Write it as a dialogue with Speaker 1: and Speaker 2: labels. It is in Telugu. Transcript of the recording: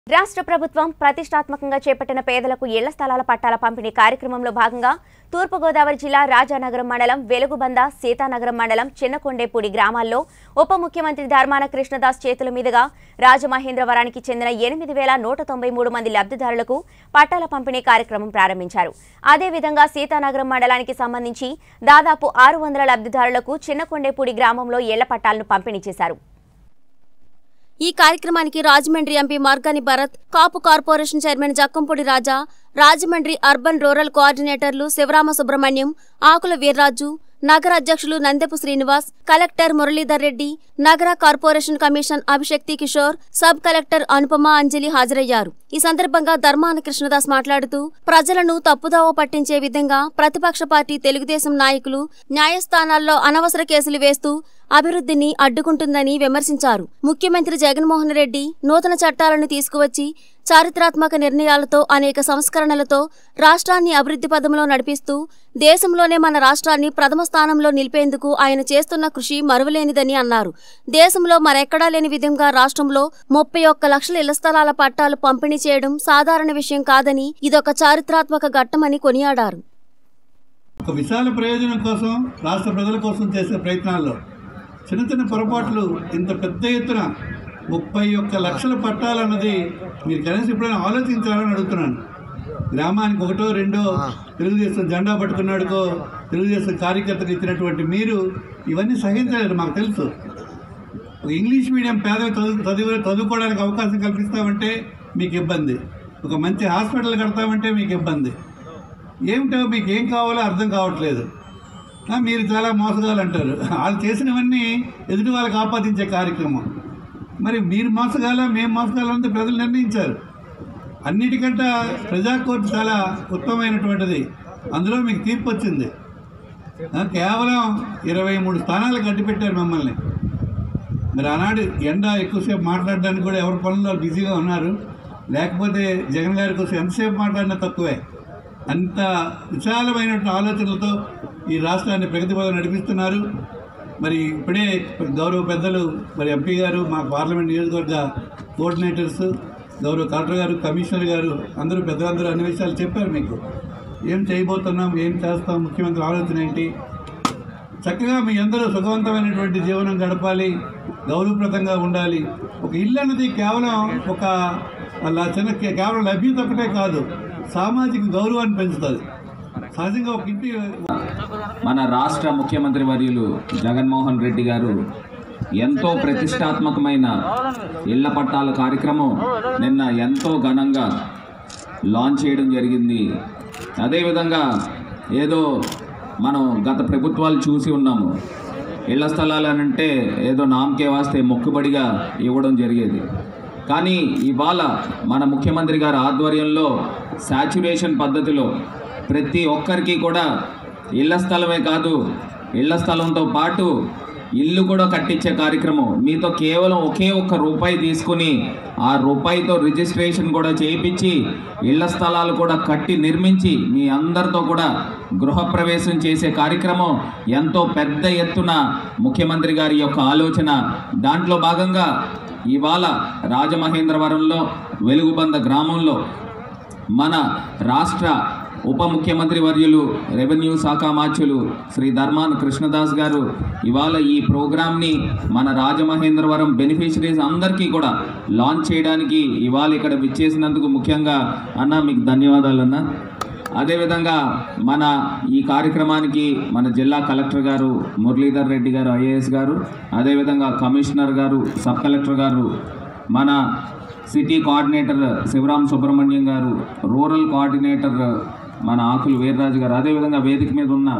Speaker 1: రాష్ట్ర ప్రభుత్వం ప్రతిష్టాత్మకంగా చేపట్టిన పేదలకు ఇళ్ల స్థలాల పట్టాల పంపిణీ కార్యక్రమంలో భాగంగా తూర్పుగోదావరి జిల్లా రాజానగరం మండలం వెలుగుబంద సీతానగరం మండలం చిన్నకొండేపూడి గ్రామాల్లో ఉప ముఖ్యమంత్రి ధర్మాన కృష్ణదాస్ చేతుల మీదుగా రాజమహేంద్రవరానికి చెందిన ఎనిమిది వేల నూట తొంభై మూడు మంది లబ్ధిదారులకు పట్టాల పంపిణీ కార్యక్రమం ప్రారంభించారు అదేవిధంగా సీతానగరం మండలానికి సంబంధించి దాదాపు ఆరు వందల లబ్ధిదారులకు చిన్నకొండేపూడి గ్రామంలో ఇళ్ల పట్టాలను పంపిణీ చేశారు
Speaker 2: ఈ కార్యక్రమానికి Rajahmundry MP Margani Bharat Kapu corporation chairman Jakkampudi Raja Rajahmundry urban rural కోఆర్డినేటర్లు శివరామ సుబ్రహ్మణ్యం ఆకుల వీర్రాజు నగర అధ్యక్షులు నందెపు శ్రీనివాస్ కలెక్టర్ మురళీధర్ రెడ్డి నగర కార్పొరేషన్ కమిషన్ అభిషక్తి కిషోర్ సబ్ కలెక్టర్ అనుపమ అంజలి హాజరయ్యారు ఈ సందర్భంగా ధర్మాన కృష్ణదాస్ మాట్లాడుతూ ప్రజలను తప్పుదోవ పట్టించే విధంగా ప్రతిపక్ష పార్టీ తెలుగుదేశం నాయకులు న్యాయస్థానాల్లో అనవసర కేసులు వేస్తూ అభివృద్ధిని అడ్డుకుంటుందని విమర్శించారు ముఖ్యమంత్రి జగన్మోహన్ రెడ్డి నూతన చట్టాలను తీసుకువచ్చి చారిత్రాత్మక నిర్ణయాలతో అనేక సంస్కరణలతో రాష్ట్రాన్ని అభివృద్ధి పదంలో నడిపిస్తూ దేశంలోనే మన రాష్ట్రాన్ని ప్రథమ స్థానంలో నిలిపేందుకు ఆయన చేస్తున్న కృషి మరువలేనిదని అన్నారు దేశంలో మరెక్కడా లేని విధంగా రాష్ట్రంలో ముప్పై ఒక్క లక్షల ఇళ్ల స్థలాల పట్టాలు పంపిణీ చేయడం సాధారణ విషయం కాదని ఇదొక చారిత్రాత్మక ఘట్టమని కొనియాడారు
Speaker 3: ఒక విశాల ప్రయోజనం కోసం రాష్ట్ర ప్రజల కోసం చేసే ప్రయత్నాల్లో చిన్న చిన్న పొరపాట్లు ఇంత పెద్ద ఎత్తున ముప్పై ఒక్క లక్షల పట్టాలన్నది మీరు కనీసం ఎప్పుడైనా ఆలోచించాలని అడుగుతున్నాను గ్రామానికి ఒకటో రెండో తెలుగుదేశం జెండా పట్టుకున్నాడుకో తెలుగుదేశం కార్యకర్తకు ఇచ్చినటువంటి మీరు ఇవన్నీ సహించలేరు మాకు తెలుసు ఒక ఇంగ్లీష్ మీడియం పేదలు చదువు చదివి చదువుకోవడానికి అవకాశం కల్పిస్తామంటే మీకు ఇబ్బంది ఒక మంచి హాస్పిటల్ కడతామంటే మీకు ఇబ్బంది ఏమిటో మీకు ఏం కావాలో అర్థం కావట్లేదు ఆ, మీరు చాలా మోసగాలు అంటారు వాళ్ళు చేసినవన్నీ ఎదుటి వాళ్ళకి ఆపాదించే కార్యక్రమం మరి మీరు మోసగాల మేము మోసగాలంటే ప్రజలు నిర్ణయించారు అన్నిటికంటే ప్రజా కోర్టు చాలా ఉత్తమమైనటువంటిది అందులో మీకు తీర్పు వచ్చింది ఆ, కేవలం ఇరవై మూడు స్థానాలు కట్టిపెట్టారు మమ్మల్ని మరి ఆనాడు ఎండ ఎక్కువసేపు మాట్లాడడానికి కూడా ఎవరి పనుల్లో బిజీగా ఉన్నారు లేకపోతే జగన్ గారి కోసం ఎంతసేపు మాట్లాడినా తక్కువే అంత విశాలమైనటువంటి ఆలోచనలతో ఈ రాష్ట్రాన్ని ప్రగతి పదం నడిపిస్తున్నారు మరి ఇప్పుడే గౌరవ పెద్దలు మరి ఎంపీ గారు మా పార్లమెంట్ నియోజకవర్గ కోఆర్డినేటర్స్ గౌరవ కలెక్టర్ గారు కమిషనర్ గారు అందరూ పెద్దలందరూ అన్ని విషయాలు చెప్పారు మీకు ఏం చేయబోతున్నాం ఏం చేస్తాం ముఖ్యమంత్రి ఆలోచన ఏంటి చక్కగా మీ అందరూ సుఖవంతమైనటువంటి జీవనం గడపాలి గౌరవప్రదంగా ఉండాలి ఒక ఇల్లు అన్నది కేవలం ఒక అలా చిన్న కే- కేవలం లభ్యత ఒకటే కాదు సామాజిక గౌరవాన్ని పెంచుతుంది సహజంగా ఒక ఇంటి
Speaker 4: మన రాష్ట్ర ముఖ్యమంత్రి వర్యులు జగన్మోహన్ రెడ్డి గారు ఎంతో ప్రతిష్టాత్మకమైన ఇళ్ల పట్టాల కార్యక్రమం నిన్న ఎంతో ఘనంగా లాంచ్ చేయడం జరిగింది అదేవిధంగా ఏదో మనం గత ప్రభుత్వాలు చూసి ఉన్నాము ఇళ్ల స్థలాలు అని అంటే ఏదో నామకే వాస్తే మొక్కుబడిగా ఇవ్వడం జరిగేది కానీ ఇవాళ మన ముఖ్యమంత్రి గారి ఆధ్వర్యంలో శాచ్యురేషన్ పద్ధతిలో ప్రతి ఒక్కరికి కూడా ఇళ్ల స్థలమే కాదు ఇళ్ల స్థలంతో పాటు ఇల్లు కూడా కట్టించే కార్యక్రమం మీతో కేవలం ఒకే ఒక్క రూపాయి తీసుకుని ఆ రూపాయితో రిజిస్ట్రేషన్ కూడా చేయించి ఇళ్ల స్థలాలు కూడా కట్టి నిర్మించి మీ అందరితో కూడా గృహప్రవేశం చేసే కార్యక్రమం ఎంతో పెద్ద ఎత్తున ముఖ్యమంత్రి గారి యొక్క ఆలోచన దాంట్లో భాగంగా ఇవాళ రాజమహేంద్రవరంలో వెలుగుబంద గ్రామంలో మన రాష్ట్ర ఉప ముఖ్యమంత్రి వర్యులు రెవెన్యూ శాఖ మాధ్యులు శ్రీ ధర్మాన కృష్ణదాస్ గారు ఇవాళ ఈ ప్రోగ్రామ్ని మన రాజమహేంద్రవరం బెనిఫిషరీస్ అందరికీ కూడా లాంచ్ చేయడానికి ఇవాళ ఇక్కడ విచ్చేసినందుకు ముఖ్యంగా అన్న మీకు ధన్యవాదాలు అన్న అదేవిధంగా మన ఈ కార్యక్రమానికి మన జిల్లా కలెక్టర్ గారు మురళీధర్ రెడ్డి గారు ఐఏఎస్ గారు అదేవిధంగా కమిషనర్ గారు సబ్ కలెక్టర్ గారు మన సిటీ కోఆర్డినేటర్ శివరాం సుబ్రహ్మణ్యం గారు రూరల్ కోఆర్డినేటర్ మన ఆకులు వీర్రాజు గారు అదేవిధంగా వేదిక మీద ఉన్న